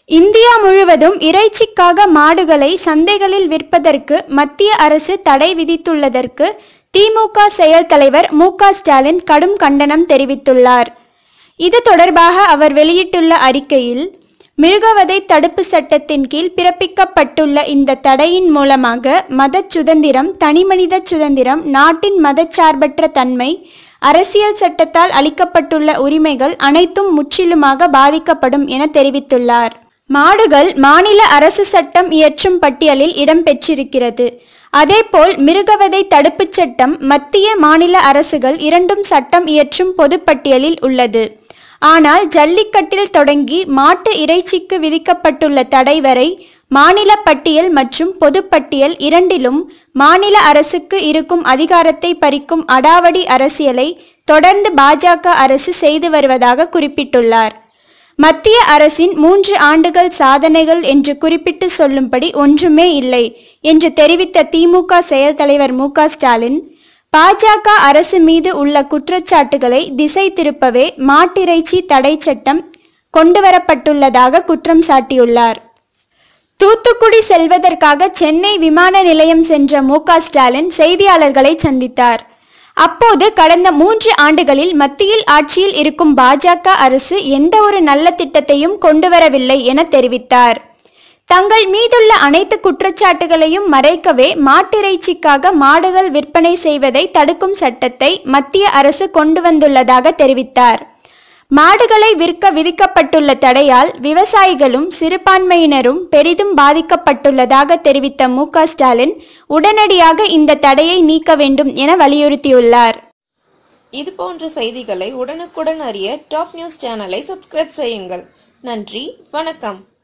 India முழுவதும் இறைச்சிக்காக மாடுகளை சந்தைகளில் விற்பதற்கு மத்திய அரசு தடை விதித்துள்ளதற்கு திமுக செயல் தலைவர் மு க ஸ்டாலின் கடும் கண்டனம் தெரிவித்துள்ளார் இது தொடர்பாக அவர் வெளியிட்டுள்ள அறிக்கையில் மிருகவதை தடுப்பு சட்டத்தின் கீழ் பிறப்பிக்கப்பட்டுள்ள இந்த தடையின் மூலமாக மத சுதந்திரம் தனிமனித சுதந்திரம் நாட்டின் மதச்சார்பற்ற தன்மை அரசியல் சட்டத்தால் அளிக்கப்பட்டுள்ள உரிமைகள் அனைத்தும் முற்றிலுமாக பாதிக்கப்படும் என தெரிவித்துள்ளார் மாடுகள் மாநில அரசு சட்டம் இயற்றும் பட்டியலில் இடம்பெற்றிருக்கிறது அதேபோல் மிருகவதை தடுப்புச் சட்டம் மத்திய மாநில அரசுகள் இரண்டும் சட்டம் இயற்றும் பொதுப்பட்டியலில் உள்ளது ஆனால் ஜல்லிக்கட்டில் தொடங்கி மாட்டு இறைச்சிக்கு விதிக்கப்பட்டுள்ள தடை வரை மாநில பட்டியல் மற்றும் பொதுப்பட்டியல் இரண்டிலும் மாநில அரசுக்கு இருக்கும் அதிகாரத்தை பறிக்கும் அடாவடி அரசியலை தொடர்ந்து பாஜக அரசு செய்து வருவதாக குறிப்பிட்டுள்ளார் மத்திய அரசின் மூன்று ஆண்டுகள் சாதனைகள் என்று குறிப்பிட்டு சொல்லும்படி ஒன்றுமே இல்லை என்று தெரிவித்த திமுக செயல் தலைவர் மு க ஸ்டாலின் பாஜக அரசு மீது உள்ள குற்றச்சாட்டுகளை திசை திருப்பவே மாட்டிறைச்சி தடை சட்டம் கொண்டுவரப்பட்டுள்ளதாக குற்றம் சாட்டியுள்ளார் தூத்துக்குடி செல்வதற்காக சென்னை விமான நிலையம் சென்ற மு க ஸ்டாலின் செய்தியாளர்களை சந்தித்தார் அப்போது கடந்த மூன்று ஆண்டுகளில் மத்தியில் ஆட்சியில் இருக்கும் பாஜக அரசு எந்த ஒரு நல்ல திட்டத்தையும் கொண்டுவரவில்லை என தெரிவித்தார் தங்கள் மீதுள்ள அனைத்து குற்றச்சாட்டுகளையும் மறைக்கவே மாட்டிறைச்சிக்காக மாடுகள் விற்பனை செய்வதை தடுக்கும் சட்டத்தை மத்திய அரசு கொண்டு வந்துள்ளதாக தெரிவித்தார் மாடுகளை விற்க விதிக்கப்பட்டுள்ள தடையால் விவசாயிகளும் சிறுபான்மையினரும் பெரிதும் பாதிக்கப்பட்டுள்ளதாக தெரிவித்த மு க ஸ்டாலின் உடனடியாக இந்த தடையை நீக்க வேண்டும் என வலியுறுத்தியுள்ளார் இது போன்ற செய்திகளை உடனுக்குடன் அறிய டாப் நியூஸ் சேனலை சப்ஸ்கிரைப் செய்யுங்கள் நன்றி வணக்கம்